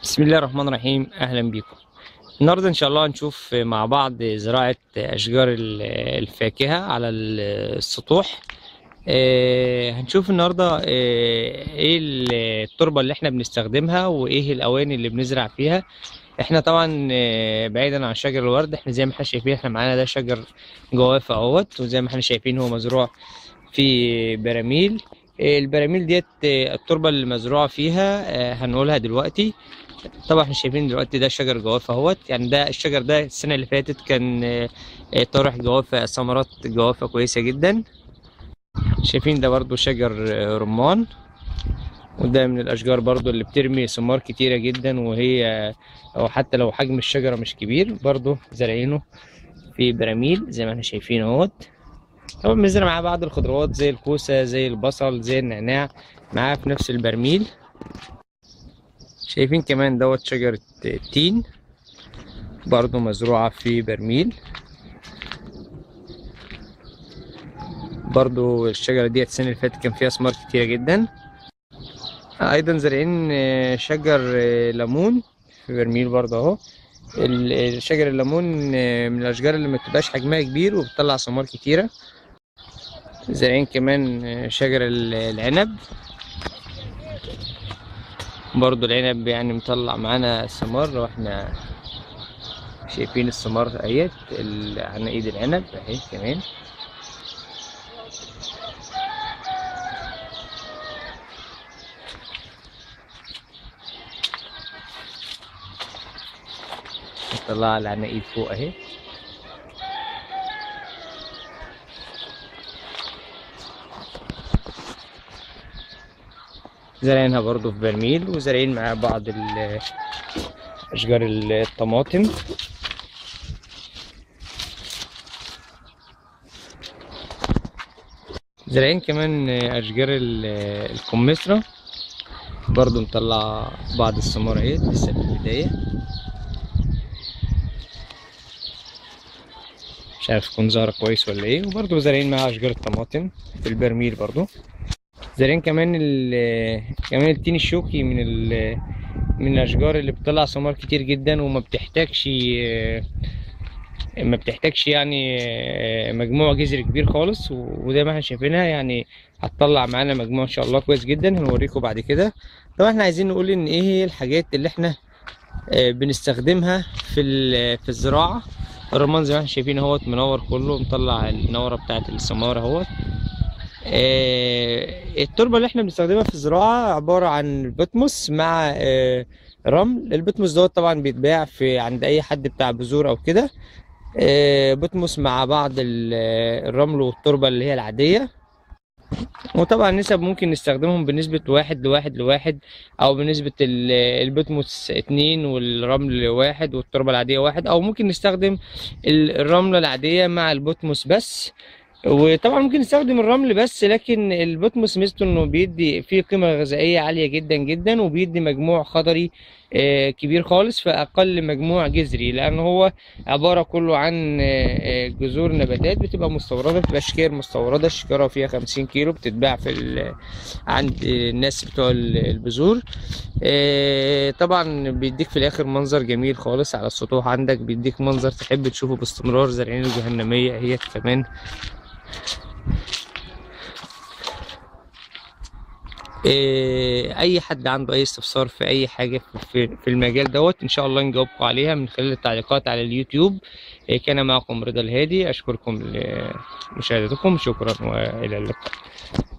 بسم الله الرحمن الرحيم اهلا بيكم النهارده ان شاء الله هنشوف مع بعض زراعه اشجار ال- الفاكهه على ال- السطوح آه، هنشوف النهارده آه، ايه ال- التربه اللي احنا بنستخدمها وايه الاواني اللي بنزرع فيها احنا طبعا آه، بعيدا عن شجر الورد احنا زي ما احنا شايفين احنا معانا ده شجر جوافه اهوت وزي ما احنا شايفين هو مزروع في براميل آه، البراميل ديت آه، التربه اللي مزروعه فيها آه، هنقولها دلوقتي طبعا احنا شايفين دلوقتي ده شجر جوافه اهوت يعني ده الشجر ده السنه اللي فاتت كان آه، آه، طارح جوافه ثمرات جوافه كويسه جدا شايفين ده برضو شجر آه، رمان وده من الاشجار برضو اللي بترمي ثمار كتيره جدا وهي او حتى لو حجم الشجره مش كبير برضو زارعينه في براميل زي ما احنا شايفين اهوت طبعا بنزرع معاه بعض الخضروات زي الكوسه زي البصل زي النعناع معاه في نفس البرميل شايفين كمان دوت شجرة تين برضو مزروعة في برميل برضو الشجرة ديت السنة اللي فاتت كان فيها ثمار كتيرة جدا أيضا زارعين آه، شجر آه، ليمون في برميل برضو أهو ال- شجر الليمون آه، من الأشجار اللي ما بتبقاش حجمها كبير وبتطلع ثمار كتيرة زارعين كمان آه، شجر ال- العنب برضو العنب يعني مطلع معانا ثمار واحنا شايفين الثمار اهيت ال- على ايد العنب اهي كمان مطلع على العناقيد فوق اهي زارعينها برضو في برميل وزارعين معاها بعض ال- اشجار الطماطم زارعين كمان اشجار ال- الكمثرى برضو مطلع بعض الثمار اهي لسه في البداية مش عارف تكون ظاهرة كويس ولا ايه وبرضو زارعين معاها اشجار الطماطم في البرميل برضو زارعين كمان ال كمان التين الشوكي من ال من الاشجار اللي بتطلع ثمار كتير جدا وما بتحتاجش ما بتحتاجش يعني مجموع جذري كبير خالص و- وزي ما احنا شايفينها يعني هتطلع معانا مجموع ان شاء الله كويس جدا هنوريكم بعد كده طبعا احنا عايزين نقول ان ايه هي الحاجات اللي احنا آه، بنستخدمها في ال- في الزراعه الرمان زي ما احنا شايفين اهوت منور كله مطلع النوره بتاعت الثمار اهوت آه، التربه اللي احنا بنستخدمها في الزراعه عباره عن بتموس مع آه، رمل البتموس دوت طبعا بيتباع في عند اي حد بتاع بذور او كده آه، بتموس مع بعض ال- الرمل والتربه اللي هي العاديه وطبعا نسب ممكن نستخدمهم بنسبة واحد لواحد لواحد أو بنسبة ال- البتموس اتنين والرمل واحد والتربة العادية واحد أو ممكن نستخدم ال- الرملة العادية مع البتموس بس وطبعا ممكن نستخدم الرمل بس لكن البوتموس ميزته انه بيدي فيه قيمه غذائيه عاليه جدا جدا وبيدي مجموع خضري آه، كبير خالص في اقل مجموع جذري لان هو عباره كله عن آه، آه، جذور نباتات بتبقى مستورده بتبقى شكير مستورده الشكاره فيها 50 كيلو بتتباع في ال- عند الناس بتوع ال- البذور آه، طبعا بيديك في الاخر منظر جميل خالص على السطوح عندك بيديك منظر تحب تشوفه باستمرار زرعين الجهنميه هي كمان إيه، اي حد عنده اي استفسار في اي حاجه في في المجال دوت ان شاء الله نجاوبكم عليها من خلال التعليقات على اليوتيوب إيه، كان معكم رضا الهادي اشكركم لمشاهدتكم شكرا والى اللقاء